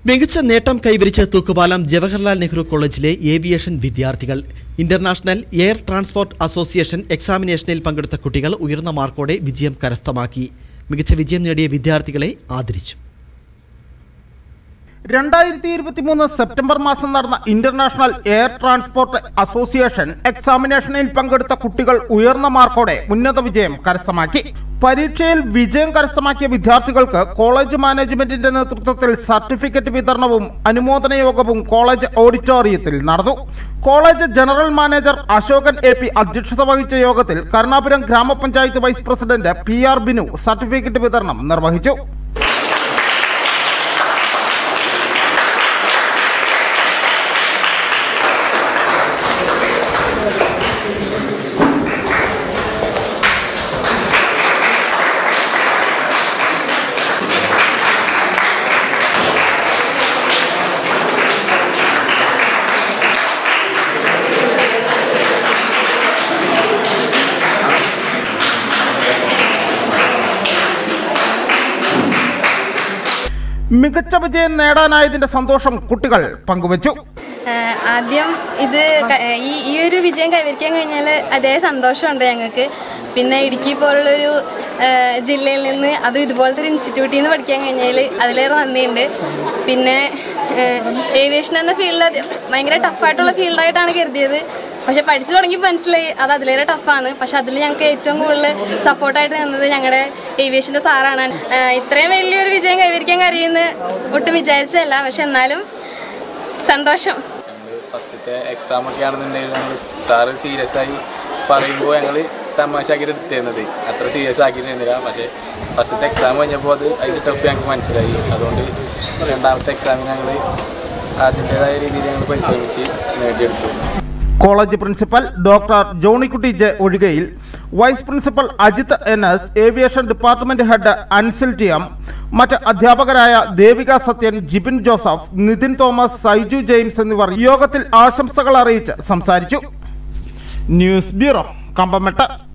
മികച്ച നേട്ടം കൈവരിച്ച തൂക്കുപാലം ജവഹർലാൽ നെഹ്റു കോളേജിലെ ഏവിയേഷൻ വിദ്യാർത്ഥികൾ ഇന്റർനാഷണൽ എയർ ട്രാൻസ്പോർട്ട് അസോസിയേഷൻ എക്സാമിനേഷനിൽ പങ്കെടുത്ത കുട്ടികൾ ഉയർന്ന മാർക്കോടെ വിജയം കരസ്ഥമാക്കി മികച്ച വിജയം നേടിയ വിദ്യാർത്ഥികളെ ആദരിച്ചു രണ്ടായിരത്തി ഇരുപത്തി മൂന്ന് സെപ്റ്റംബർ മാസം നടന്ന ഇന്റർനാഷണൽ എയർ ട്രാൻസ്പോർട്ട് അസോസിയേഷൻ എക്സാമിനേഷനിൽ പങ്കെടുത്ത കുട്ടികൾ ഉയർന്ന മാർക്കോടെ ഉന്നത വിജയം കരസ്ഥമാക്കി പരീക്ഷയിൽ വിജയം കരസ്ഥമാക്കിയ വിദ്യാർത്ഥികൾക്ക് കോളേജ് മാനേജ്മെന്റിന്റെ നേതൃത്വത്തിൽ സർട്ടിഫിക്കറ്റ് വിതരണവും അനുമോദന യോഗവും കോളേജ് ഓഡിറ്റോറിയത്തിൽ നടന്നു college general manager Ashokan A P അധ്യക്ഷത വഹിച്ച യോഗത്തിൽ കരുണാപുരം ഗ്രാമപഞ്ചായത്ത് vice president P R Binu certificate വിതരണം നിർവഹിച്ചു മികച്ച വിജയം നേടാനായതിന്റെ സന്തോഷം കുട്ടികൾ പങ്കുവച്ചു ആഹ് ആദ്യം ഇത് ക- ഈ ഈ ഒരു വിജയം കൈവരിക്കാൻ കഴിഞ്ഞാൽ അതേ സന്തോഷമുണ്ട് ഞങ്ങൾക്ക് പിന്നെ ഇടുക്കി പോലുള്ളൊരു ആഹ് ജില്ലയിൽ നിന്ന് അതും ഇതുപോലത്തെ ഒരു ഇൻസ്റ്റിറ്റ്യൂട്ടിൽ നിന്ന് പഠിക്കാൻ കഴിഞ്ഞാൽ അതിലേറെ നന്ദിയുണ്ട് പിന്നെ ഏവിയേഷൻ എന്ന ഫീൽഡ് ഭയങ്കര ടഫായിട്ടുള്ള ഫീൽഡായിട്ടാണ് കരുതിയത് പക്ഷെ പഠിച്ചു തുടങ്ങി മനസ്സിലായി അത് അതിലേറെ ടഫാണ് പക്ഷെ അതിൽ ഞങ്ങൾക്ക് ഏറ്റവും കൂടുതൽ സപ്പോർട്ടായിട്ട് നിന്നത് ഞങ്ങളുടെ ഏവിയേഷൻ്റെ സാറാണ് ആഹ് ഇത്രയും വലിയൊരു വിജയം കൈവരിക്കാൻ കഴിയുമെന്ന് ഒട്ടും വിചാരിച്ചതല്ല പക്ഷെ എന്നാലും സന്തോഷം ഞങ്ങൾ ഫസ്റ്റത്തെ എക്സാം ഒക്കെ ആണെന്നുണ്ടെങ്കിൽ ഞങ്ങൾ സാറ് സീരിയസ് ആയി പറയുമ്പോൾ ഞങ്ങൾ തമാശാക്കിയിട്ട് എടുത്തിരുന്നത് അത്ര സീരിയസ് ആക്കിയിരുന്നില്ല പക്ഷേ ഫസ്റ്റത്തെ എക്സാം കഴിഞ്ഞപ്പോൾ അത് അതിൻ്റെ ടഫ് ഞങ്ങൾക്ക് മനസ്സിലായി അതുകൊണ്ട് രണ്ടാമത്തെ എക്സാമിന് ഞങ്ങൾ അതിൻ്റേതായ രീതിയിൽ ഞങ്ങൾ പരിശ്രമിച്ച് നേടിയെടുത്തു college principal doctor Johnykutty J Ozhikayil vice principal Ajith N S aviation department head Ansil T M മറ്റ് അധ്യാപകരായ Devika Sathyan Jibin Joseph Nithin Thomas Saiju James എന്നിവർ യോഗത്തിൽ ആശംസകൾ അറിയിച്ച് സംസാരിച്ചു ന്യൂസ് ബ്യൂറോ കമ്പമെട്ട്